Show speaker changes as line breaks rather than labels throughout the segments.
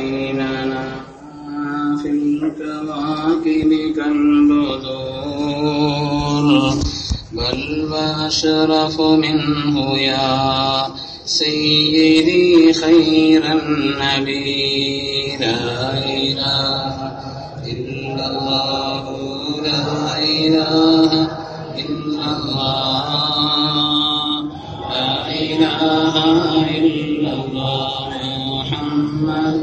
بيننا في الكواكب كالبذور بل وأشرف منه يا سيدي خير النبي لا إله إلا الله لا إله إلا الله لا إله إلا الله محمد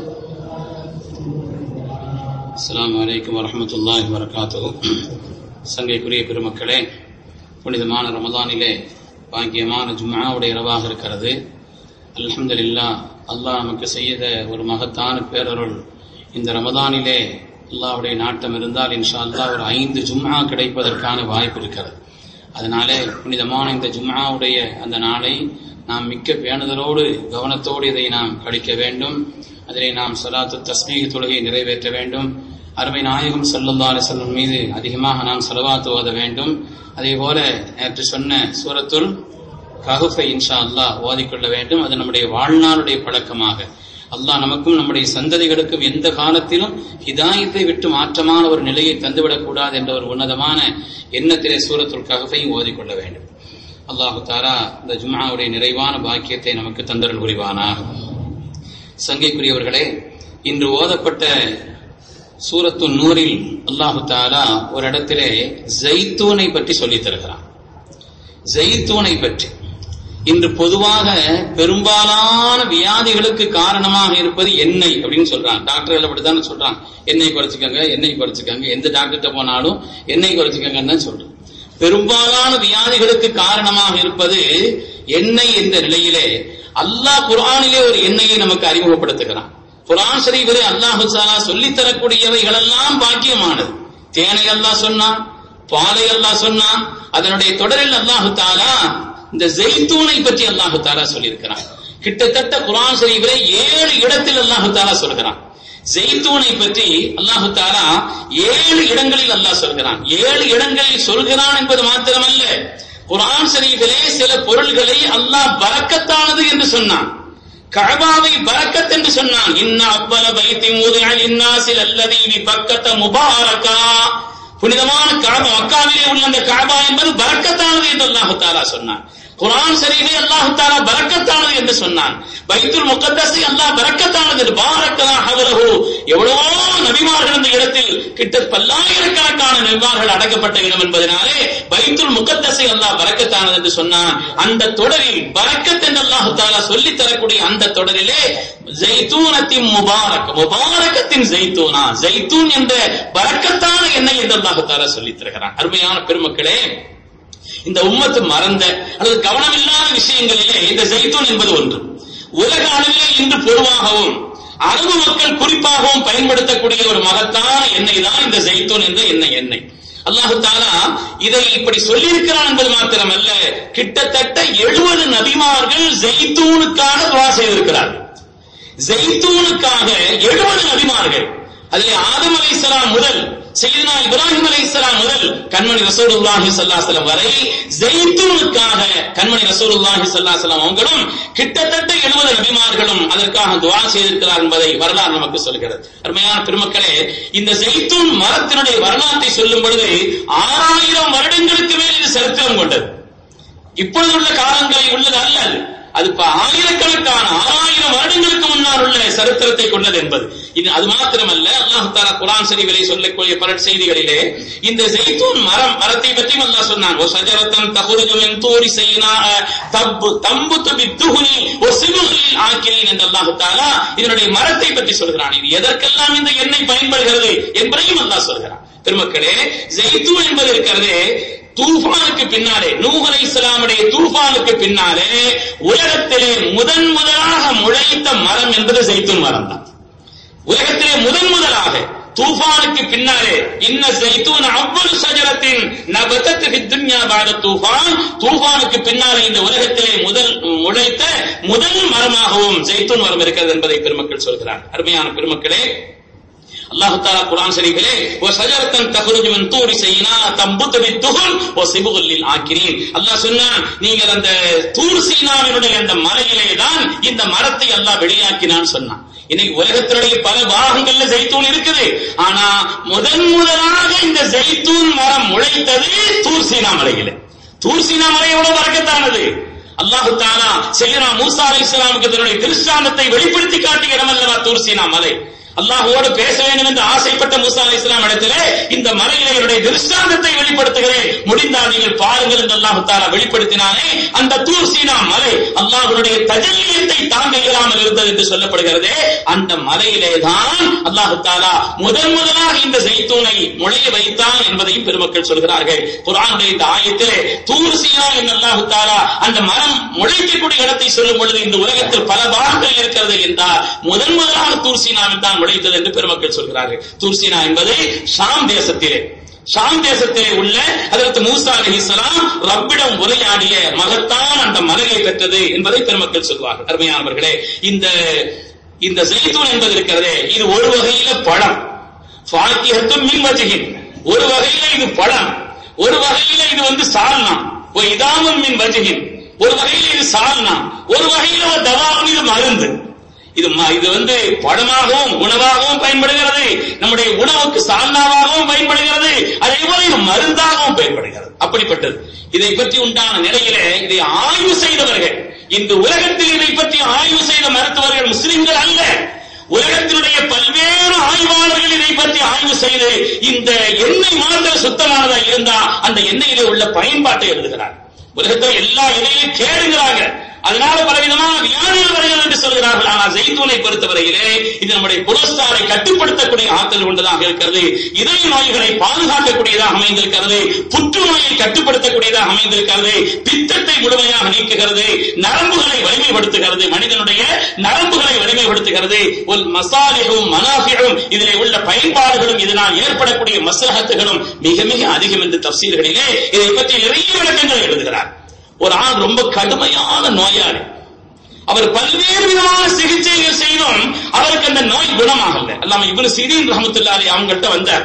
அஸ்ஸலாமு அலைக்கும் வரஹ்மத்துல்லாஹி வரகாத்துஹு சங்கைக்குரிய பெருமக்களே புனிதமான ரமதானிலே பாக்கியமான ஜும்ஆவுடைய இரவாக இருக்கிறது அல்ஹம்துலில்லாஹ் அல்லாஹ் நமக்கு செய்த ஒரு மகத்தான பேரருள் இந்த ரமதானிலே அல்லாஹ்வுடைய நாட்டம் இருந்தால் இன்ஷா அல்லாஹ் ஒரு ஐந்து ஜும்ஆ கிடைப்பதற்கான வாய்ப்பு இருக்கிறது அதனாலே புனிதமான இந்த ஜும்ஆவுடைய அந்த நாளை நாம் மிக்க பேணுதலோடு கவனத்தோடு இதை நாம் கழிக்க வேண்டும் அதிலே நாம் சலாத்து தஸ்மீக தொழுகை நிறைவேற்ற வேண்டும் அருமை நாயகம் சல்லல்லா அலிசல்லம் மீது அதிகமாக நாம் செலவாத்து ஓத வேண்டும் அதே போல நேற்று சொன்ன சூரத்துல் ககுஃபை இன்ஷா அல்லாஹ் ஓதிக்கொள்ள வேண்டும் அது நம்முடைய வாழ்நாளுடைய பழக்கமாக அல்லாஹ் நமக்கும் நம்முடைய சந்ததிகளுக்கும் எந்த காலத்திலும் ஹிதாயத்தை விட்டு மாற்றமான ஒரு நிலையை தந்துவிடக் கூடாது என்ற ஒரு உன்னதமான எண்ணத்திலே சூரத்துல் ககுஃபையும் ஓதிக்கொள்ள வேண்டும் அல்லாஹு தாரா இந்த ஜும்ஆவுடைய நிறைவான பாக்கியத்தை நமக்கு தந்தரல் புரிவானாக சங்கைக்குரியவர்களே இன்று ஓதப்பட்ட சூரத்து நூறில் அல்லாஹு தாலா ஒரு இடத்திலே ஜெய்தூனை பற்றி சொல்லித் தருகிறான் ஜெய்தூனை பற்றி இன்று பொதுவாக பெரும்பாலான வியாதிகளுக்கு காரணமாக இருப்பது எண்ணெய் அப்படின்னு சொல்றாங்க டாக்டர்கள் அப்படித்தானே சொல்றாங்க எண்ணெய் குறைச்சிக்கங்க எண்ணெய் குறைச்சிக்கங்க எந்த டாக்டர்கிட்ட போனாலும் எண்ணெய் குறைச்சிக்கங்கன்னு தான் சொல்றோம் பெரும்பாலான வியாதிகளுக்கு காரணமாக இருப்பது எண்ணெய் என்ற நிலையிலே அல்லாஹ் குர்ஆனிலே ஒரு எண்ணெயை நமக்கு அறிமுகப்படுத்துகிறான் குர்ஆன் ஷரீஃபிலே அல்லாஹு தஆலா சொல்லித் தரக்கூடியவைகள் எல்லாம் பாக்கியமானது தேனை அல்லாஹ் சொன்னான் பாலை அல்லாஹ் சொன்னான் அதனுடைய தொடரில் அல்லாஹு தாலா இந்த ஜெய்தூனை பற்றி அல்லாஹு தாலா சொல்லியிருக்கிறான் கிட்டத்தட்ட குர்ஆன் ஷரீஃபிலே ஏழு இடத்தில் அல்லாஹு தாலா சொல்கிறான் ஜெய்தூனை பற்றி அல்லாஹு தாலா ஏழு இடங்களில் அல்லாஹ் சொல்கிறான் ஏழு இடங்களில் சொல்கிறான் என்பது மாத்திரமல்ல குர்ஆன் ஷரீஃபிலே சில பொருள்களை அல்லாஹ் பரக்கத்தானது என்று சொன்னான் கஅபாவை பரக்கத் என்று சொன்னான் இன்ன அவ்வல பைத்தி மூதிஅல் இன்னாசில் அல்லதி பி பக்கத்த முபாரகா புனிதமான கஅபா மக்காவிலே உள்ள அந்த கஅபா என்பது பரக்கத்தானது என்று அல்லாஹ் தஆலா சொன்னான் குர்ஆன் ஷரீஃபை அல்லாஹ் தஆலா பரக்கத்தானது என்று சொன்னான் பைத்துல் முகத்தஸை அல்லாஹ் பரக்கத்தானது என்று பாரக்கலா ஹவலஹு எவ்வளவோ நபிமார்கள் இந்த இடத்தில் கிட்ட பல்லாயிரக்கணக்கான நபிமார்கள் அடக்கப்பட்ட இடம் என்பதனாலே பைத்துல் முகத்தஸை அல்லாஹ் பரக்கத்தானது என்று சொன்னான் அந்த தொடரில் பரக்கத் என்று அல்லாஹ் தஆலா சொல்லி தரக்கூடிய அந்த தொடரிலே ஜெய்தூனத்தின் முபாரக் முபாரக்கத்தின் ஜெய்தூனா ஜெய்தூன் என்ற பரக்கத்தான எண்ணெய் என்று அல்லாஹ் தஆலா சொல்லி தருகிறான் அருமையான பெருமக்களே இந்த உம்மத்து மறந்த அல்லது கவனமில்லாத விஷயங்களிலே இந்த ஜெய்தூன் என்பது ஒன்று உலக அளவிலே இன்று பொதுவாகவும் அரபு மக்கள் குறிப்பாகவும் பயன்படுத்தக்கூடிய ஒரு மகத்தான எண்ணெய் தான் இந்த ஜெய்தூன் என்ற எண்ணெய் எண்ணெய் அல்லாஹு தாலா இதை இப்படி சொல்லியிருக்கிறான் என்பது மாத்திரமல்ல கிட்டத்தட்ட எழுபது நபிமார்கள் ஜெய்தூனுக்காக துவா செய்திருக்கிறார்கள் ஜெய்தூனுக்காக எழுபது நபிமார்கள் அதிலே ஆதம் அலைஹிஸ்ஸலாம் முதல் சையதுனா இப்ராஹிம் அலைஹிஸ்ஸலாம் முதல் கண்மணி ரசூலுல்லாஹி ஸல்லல்லாஹு அலைஹி வரை ஜெய்தூனுக்காக கண்மணி ரசூலுல்லாஹி ஸல்லல்லாஹு அலைஹி அவங்களும் கிட்டத்தட்ட 70 நபிமார்களும் அதற்காக துஆ செய்திருக்கிறார் என்பதை வரலாறு நமக்கு சொல்கிறது அருமையான பெருமக்களே இந்த ஜெய்தூன் மரத்தினுடைய வரலாற்றை சொல்லும் பொழுது ஆறாயிரம் வருடங்களுக்கு மேல் இது சரித்திரம் கொண்டது இப்பொழுது உள்ள காலங்களில் உள்ளது அல்ல அது அது இப்ப ஆயிரக்கணக்கான ஆறாயிரம் வருடங்களுக்கு முன்னால் உள்ள சரித்திரத்தை கொண்டது என்பது இது அது மாத்திரமல்ல அல்லாஹ் தாலா குரான் ஷரீஃபிலே சொல்லக்கூடிய பல செய்திகளிலே இந்த ஜெய்தூன் மரம் மரத்தை பற்றியும் அல்லாஹ் சொன்னான் ஓ சஜரத்தன் தகுருஜு மின் தூரி செய்யினா தப்பு தம்புத்து பித்துகுனி ஓ சிபுகளில் ஆக்கிரீன் என்று அல்லாஹ் தாலா இதனுடைய மரத்தை பற்றி சொல்கிறான் இது எதற்கெல்லாம் இந்த எண்ணெய் பயன்படுகிறது என்பதையும் அல்லாஹ் சொல்கிறான் பெருமக்களே ஜெய்தூன் என்பது இருக்கிறதே தூஃபானுக்கு பின்னாலே நூஹ் அலைஹிஸ்ஸலாமுடைய தூஃபானுக்கு பின்னாலே உலகத்திலே முதன் முதலாக முளைத்த மரம் என்பது ஜெய்தூன் மரம் தான் உலகத்திலே முதன் முதலாக தூஃபானுக்கு பின்னாலே இன்ன ஜெய்தூன் அவ்வளவு சஜரத்தின் நபத்தத்து பித்துன்யா பாத தூஃபான் தூஃபானுக்கு பின்னாலே இந்த உலகத்திலே முதல் முளைத்த முதல் மரமாகவும் ஜெய்தூன் மரம் இருக்கிறது என்பதை பெருமக்கள் சொல்கிறார் அருமையான பெருமக்களே அல்லாஹ் தாலா குர்ஆன் ஷரீஃபிலே வ ஷஜரத்தன் தஹ்ருஜு மின் தூரி சைனா தம்புத்து பித்துஹுல் வ சிபுகுல் லில் ஆக்கிரீன் அல்லாஹ் சொன்னான் நீங்கள் அந்த தூர் சீனாவினுடைய அந்த மலையிலே தான் இந்த மரத்தை அல்லாஹ் வெளியாக்கினான் சொன்னான் இன்னைக்கு உலகத்தினுடைய பல பாகங்கள்ல ஜெய்தூன் இருக்குது ஆனா முதன் முதலாக இந்த ஜெய்தூன் மரம் முளைத்தது தூர்சீனா மலையில தூர்சீனா மலையோட வரக்கத்தானது அல்லாஹு தாலா செய்யனா மூசா அலி இஸ்லாமுக்கு தன்னுடைய திருஷ்டாந்தத்தை வெளிப்படுத்தி காட்டிய இடம் அல்லவா தூர்சீனா மலை அல்லாஹோடு பேச வேண்டும் என்று ஆசைப்பட்ட மூசா அலி இஸ்லாம் இடத்திலே இந்த மலையிலே என்னுடைய திருஷ்டாந்தத்தை வெளிப்படுத்துகிறேன் முடிந்தால் நீங்கள் பாருங்கள் என்று அல்லாஹு தாலா வெளிப்படுத்தினானே அந்த தூர் சீனா மலை அல்லாஹுடைய தஜல்லியத்தை தாங்க இயலாமல் இருந்தது என்று சொல்லப்படுகிறதே அந்த மலையிலே தான் அல்லாஹு தாலா முதன் முதலாக இந்த ஜெய்தூனை முளைய வைத்தான் என்பதையும் பெருமக்கள் சொல்கிறார்கள் குரானுடைய இந்த ஆயத்திலே தூர் சீனா என்று அல்லாஹு தாலா அந்த மரம் முளைக்கக்கூடிய இடத்தை சொல்லும் பொழுது இந்த உலகத்தில் பல பாகங்கள் இருக்கிறது என்றால் முதன் முதலாக தூர் சீனாவில் தான் முளைத்தது என்று பெருமக்கள் சொல்கிறார்கள் தூர்சீனா என்பது ஷாம் தேசத்திலே ஷாம் தேசத்திலே உள்ள அதற்கு மூசா அலிஹிஸ்லாம் ரப்பிடம் உரையாடிய மகத்தான் அந்த மலையை பெற்றது என்பதை பெருமக்கள் சொல்வார்கள் அருமையானவர்களே இந்த இந்த ஜெய்தூன் என்பது இருக்கிறதே இது ஒரு வகையில பழம் ஃபாக்கியத்தும் மின் வஜிகின் ஒரு வகையில இது பழம் ஒரு வகையில இது வந்து சால்னா இதாமும் மின் வஜிகின் ஒரு வகையில இது சால்னா ஒரு வகையில ஒரு தவாவும் இது மருந்து இது இது வந்து பழமாகவும் உணவாகவும் பயன்படுகிறது நம்முடைய உணவுக்கு சால்னாவாகவும் பயன்படுகிறது அதே போல இது மருந்தாகவும் பயன்படுகிறது அப்படிப்பட்டது இதை பற்றி உண்டான நிலையில இதை ஆய்வு செய்தவர்கள் இந்த உலகத்தில் இதை பற்றி ஆய்வு செய்த மருத்துவர்கள் முஸ்லிம்கள் அல்ல உலகத்தினுடைய பல்வேறு ஆய்வாளர்கள் இதை பற்றி ஆய்வு செய்து இந்த எண்ணெய் மாத்திரம் சுத்தமானதா இருந்தா அந்த எண்ணெயிலே உள்ள பயன்பாட்டை எழுதுகிறார் உலகத்தில் எல்லா எண்ணெயிலும் கேடுகிறாங்க அதனால பலவிதமான வியாதிகள் வருகிறது என்று சொல்கிறார்கள் ஆனால் ஜெய்தூனை பொறுத்தவரையிலே இது நம்முடைய புரஸ்தாரை கட்டுப்படுத்தக்கூடிய ஆற்றல் கொண்டதாக இருக்கிறது இதய நோய்களை பாதுகாக்கக்கூடியதாக அமைந்திருக்கிறது புற்றுநோயை கட்டுப்படுத்தக்கூடியதாக அமைந்திருக்கிறது பித்தத்தை முழுமையாக நீக்குகிறது நரம்புகளை வலிமைப்படுத்துகிறது மனிதனுடைய நரம்புகளை வலிமைப்படுத்துகிறது ஒரு மசாலிகளும் மனாபிகளும் இதிலே உள்ள பயன்பாடுகளும் இதனால் ஏற்படக்கூடிய மசலகத்துகளும் மிக மிக அதிகம் என்று தப்சீர்களிலே இதை பற்றி நிறைய விளக்கங்களை எழுதுகிறார் ஒரு ஆள் ரொம்ப கடுமையான நோயாளி அவர் பல்வேறு விதமான சிகிச்சைகள் செய்தும் அவருக்கு அந்த நோய் குணமாகல அல்லாம இவனு சிறீன் ரஹமத்துல்லாரி அவங்கள்ட்ட வந்தார்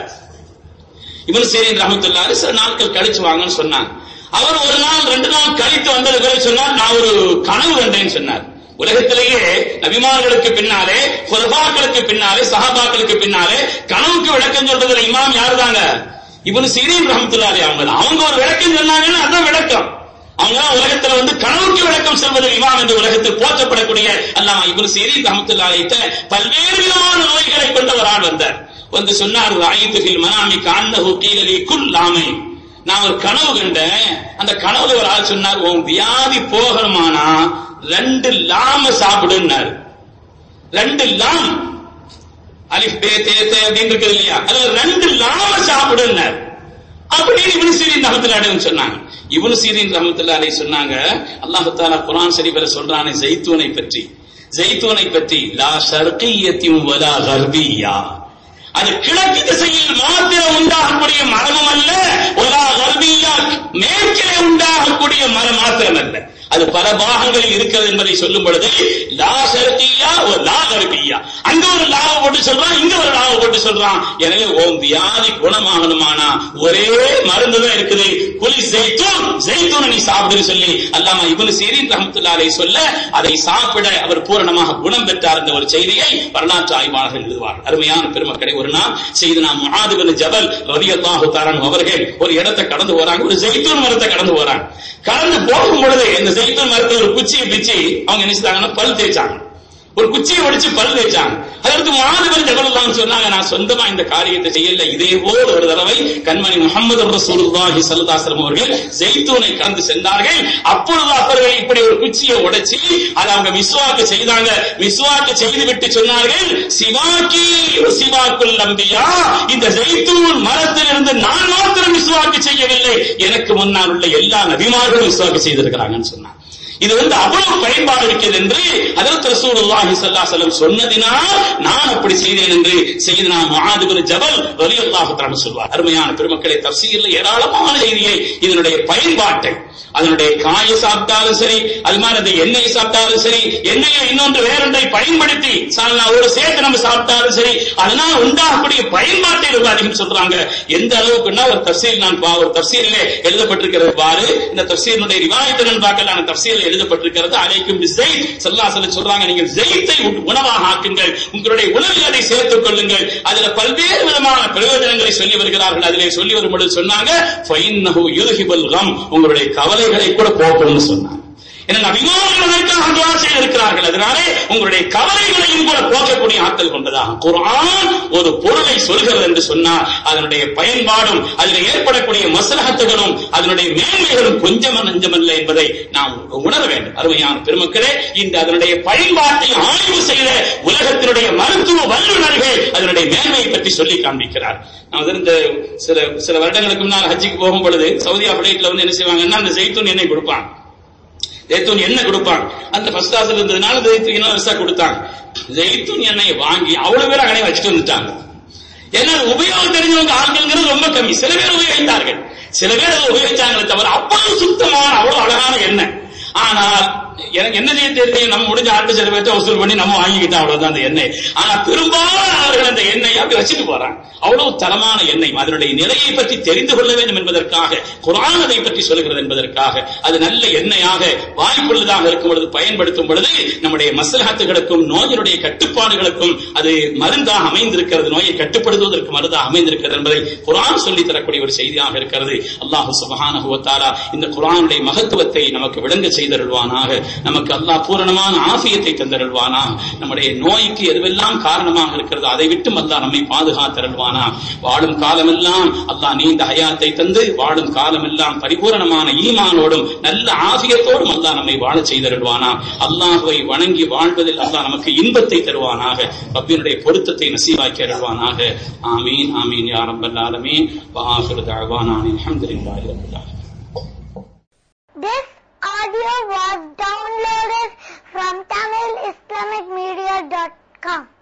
இவனு சிறீன் ரஹமத்துல்லாரி சில நாட்கள் கழிச்சு வாங்கன்னு சொன்னாங்க அவர் ஒரு நாள் ரெண்டு நாள் கழித்து வந்தது பிறகு சொன்னார் நான் ஒரு கனவு கண்டேன்னு சொன்னார் உலகத்திலேயே நபிமார்களுக்கு பின்னாலே குரபாக்களுக்கு பின்னாலே சஹாபாக்களுக்கு பின்னாலே கனவுக்கு விளக்கம் சொல்றதுல இமாம் யாரு தாங்க இவனு சிறீன் ரஹமத்துல்லாரி அவங்க அவங்க ஒரு விளக்கம் சொன்னாங்கன்னா அதான் விளக்கம் அவங்க உலகத்துல வந்து கனவுக்கு விளக்கம் சொல்வது இமாம் என்று உலகத்தில் போற்றப்படக்கூடிய அல்லாம இவரு சீரி ரஹமத்துல்லாஹிட்ட பல்வேறு விதமான நோய்களை கொண்ட ஒரு ஆள் வந்தார் வந்து சொன்னார் ஆயுத்துகில் மனாமி காந்தஹு கீழலி குல் லாமை நான் ஒரு கனவு கண்டேன் அந்த கனவுல ஒரு ஆள் சொன்னார் உன் வியாதி போகணுமானா ரெண்டு லாம சாப்பிடுன்னாரு ரெண்டு லாம் அலிஃப் பே தே தே அப்படின்னு இருக்குது இல்லையா அதுல ரெண்டு லாம சாப்பிடுன்னாரு அப்படின்னு இவனு சீரின் ரஹமத்துல்லாஹி சொன்னாங்க இவனு சீரின் ரஹமத்துல்லாஹி சொன்னாங்க அல்லாஹ் தாலா குர்ஆன் ஷரீஃபில் சொல்றானே ஜெய்தூனை பற்றி ஜெய்தூனை பற்றி லா ஷர்கியத்தின் வலா கர்பியா அது கிழக்கு திசையில் மாத்திரம் உண்டாகக்கூடிய மரமும் அல்ல ஒலா கர்பியா மேற்கிலே உண்டாகக்கூடிய மரம் மாத்திரம் அல்ல அது பல பாகங்களில் இருக்கிறது என்பதை சொல்லும் பொழுது லா சரத்தியா ஒரு லா கருப்பியா அங்க ஒரு லாவ போட்டு சொல்றான் இங்க ஒரு லாவ போட்டு சொல்றான் எனவே ஓம் வியாதி குணமாகணுமானா ஒரே மருந்து தான் இருக்குது குலி ஜெய்தூன் ஜெய்தூன் நீ சாப்பிடுன்னு சொல்லி அல்லாம இவனு சீரின் ரஹமத்துல்லாலை சொல்ல அதை சாப்பிட அவர் பூரணமாக குணம் பெற்றார் என்ற ஒரு செய்தியை வரலாற்று ஆய்வாளர்கள் எழுதுவார் அருமையான பெருமக்களை ஒரு நாள் செய்து நாம் முகாதுபின் ஜபல் ரவி அல்லாஹு தாரான் அவர்கள் ஒரு இடத்தை கடந்து போறாங்க ஒரு ஜெய்தூன் மரத்தை கடந்து போறாங்க கடந்து போகும் பொழுது இந்த ஜெய்தூன் மரத்தை ஒரு குச்சியை பிச்சு அவங்க என்ன செய்தாங்கன்னா பல் தேய்ச்சாங்க ஒரு குச்சியை ஒடிச்சு பல் தேய்ச்சாங்க அதற்கு மாதிரி ஜபலுல்லான்னு சொன்னாங்க நான் சொந்தமா இந்த காரியத்தை செய்யல இதே போல் ஒரு தடவை கண்மணி முகமது ரசூலுல்லாஹி சல்லல்லாஹு அவர்கள் ஜெய்தூனை கடந்து சென்றார்கள் அப்பொழுது அவர்கள் இப்படி ஒரு குச்சியை உடைச்சி அதை அவங்க மிஸ்வாக்கு செய்தாங்க மிஸ்வாக்கு செய்து விட்டு சொன்னார்கள் சிவாக்கி சிவாக்குல் நம்பியா இந்த ஜெய்தூன் மரத்திலிருந்து நான் மாத்திரம் மிஸ்வாக்கு செய்யவில்லை எனக்கு முன்னால் உள்ள எல்லா நபிமார்களும் மிஸ்வாக்கு செய்திருக்கிறாங்கன்னு சொன்னாங்க இது வந்து அவ்வளவு பயன்பாடு இருக்கிறது என்று அதற்கு ரசூலுல்லாஹி ஸல்லல்லாஹு அலைஹி வஸல்லம் சொன்னதினால் நான் அப்படி செய்தேன் என்று செய்தனா முஆத் இப்னு ஜபல் ரலியல்லாஹு தஆலா சொல்வார் அருமையான பெருமக்களை தஃசீர்ல ஏராளமான செய்தியை இதனுடைய பயன்பாட்டை அதனுடைய காயை சாப்பிட்டாலும் சரி அது மாதிரி அந்த எண்ணெயை சாப்பிட்டாலும் சரி எண்ணெயை இன்னொன்று வேறொன்றை பயன்படுத்தி ஒரு சேர்த்து நம்ம சாப்பிட்டாலும் சரி அதனால் உண்டாகக்கூடிய பயன்பாட்டை ரொம்ப அதிகம் சொல்றாங்க எந்த அளவுக்குன்னா ஒரு தப்சீல் நான் ஒரு தப்சீலிலே எழுதப்பட்டிருக்கிறது பாரு இந்த தப்சீலினுடைய ரிவாயத்தை நான் பார்க்கல நான் தப்சீல் எழுதப்பட்டிருக்கிறது அலைக்கும் ஜெய் சல்லாசல சொல்றாங்க நீங்கள் ஜெயித்தை உணவாக ஆக்குங்கள் உங்களுடைய உணவில் அதை சேர்த்துக் கொள்ளுங்கள் அதுல பல்வேறு விதமான பிரயோஜனங்களை சொல்லி வருகிறார்கள் அதிலே சொல்லி வரும் பொழுது சொன்னாங்க ஃபைன்னஹு யுதுஹிபுல் கம் உங்களுடைய கவலைகளை கூட போக்கும்னு சொன்னாங்க ஏன்னா நபிமார்களுக்காக துவா செய்ய இருக்கிறார்கள் அதனாலே உங்களுடைய கவலைகளையும் கூட போக்கக்கூடிய ஆற்றல் கொண்டதாக குர்ஆன் ஒரு பொருளை சொல்கிறது என்று சொன்னால் அதனுடைய பயன்பாடும் அதில் ஏற்படக்கூடிய மசலகத்துகளும் அதனுடைய மேன்மைகளும் கொஞ்சம் நஞ்சமல்ல என்பதை நாம் உணர வேண்டும் அருமையான பெருமக்களே இந்த அதனுடைய பயன்பாட்டை ஆய்வு செய்த உலகத்தினுடைய மருத்துவ வல்லுநர்கள் அதனுடைய மேன்மையை பற்றி சொல்லி காண்பிக்கிறார் நான் இந்த சில சில வருடங்களுக்கு முன்னால் ஹஜ்ஜிக்கு போகும் பொழுது சவுதி அப்டேட்ல வந்து என்ன செய்வாங்கன்னா அந்த ஜெய்தூன் எண்ணெய் கொடுப்பாங்க ஜெய்தூன் எண்ணெய் கொடுப்பாங்க அந்த ஃபர்ஸ்ட் கிளாஸ்ல இருந்ததுனால ஜெய்தூன் இலவசா கொடுத்தாங்க ஜெய்தூன் எண்ணெய் வாங்கி அவ்வளவு பேர் அங்கனே வச்சுட்டு வந்துட்டாங்க ஏன்னா உபயோகம் தெரிஞ்சவங்க ஆண்கள்ங்கிறது ரொம்ப கம்மி சில பேர் உபயோகித்தார்கள் சில பேர் அதை உபயோகிச்சாங்களே தவிர அவ்வளவு சுத்தமான அவ்வளவு அழகான எண்ணெய் ஆனால் எனக்கு என்ன செய்ய தெரியும் நம்ம முடிஞ்ச ஆட்டு சில பேர்த்த வசூல் பண்ணி நம்ம வாங்கிக்கிட்டோம் அவ்வளவுதான் அந்த எண்ணெய் ஆனா பெரும்பாலான அவர்கள் அந்த எண்ணெய் அப்படி வச்சுட்டு போறாங்க அவ்வளவு தரமான எண்ணெய் அதனுடைய நிலையை பற்றி தெரிந்து கொள்ள வேண்டும் என்பதற்காக குரான் அதை பற்றி சொல்கிறது என்பதற்காக அது நல்ல எண்ணெயாக வாய்ப்புள்ளதாக இருக்கும் பொழுது பயன்படுத்தும் பொழுது நம்முடைய மசலகத்துகளுக்கும் நோயினுடைய கட்டுப்பாடுகளுக்கும் அது மருந்தாக அமைந்திருக்கிறது நோயை கட்டுப்படுத்துவதற்கு மருந்தாக அமைந்திருக்கிறது என்பதை குரான் சொல்லி தரக்கூடிய ஒரு செய்தியாக இருக்கிறது அல்லாஹு சுபஹானஹுவத்தாலா இந்த குரானுடைய மகத்துவத்தை நமக்கு விளங்க செய்தருள்வானாக நமக்கு அல்லாஹ் பூரணமான ஆசியத்தை தந்தருள்வானா நம்முடைய நோய்க்கு எதுவெல்லாம் காரணமாக இருக்கிறதோ அதை விட்டும் அல்லாஹ் நம்மை பாதுகாத்தருள்வானா வாழும் காலமெல்லாம் அல்லாஹ் நீண்ட ஹயாத்தை தந்து வாழும் காலமெல்லாம் பரிபூரணமான ஈமானோடும் நல்ல ஆசியத்தோடும் அல்லாஹ் நம்மை வாழ செய்தருள்வானா அல்லாஹுவை வணங்கி வாழ்வதில் அல்லாஹ் நமக்கு இன்பத்தை தருவானாக ரப்பினுடைய பொருத்தத்தை நசீவாக்கி அருள்வானாக ஆமீன் ஆமீன் யா ரப்பல் ஆலமீன் வஆஹிரு தஅவானா அல்ஹம்துலில்லாஹி ரப்பில் ஆலமீன்
This audio was downloaded from TamilIslamicMedia.com.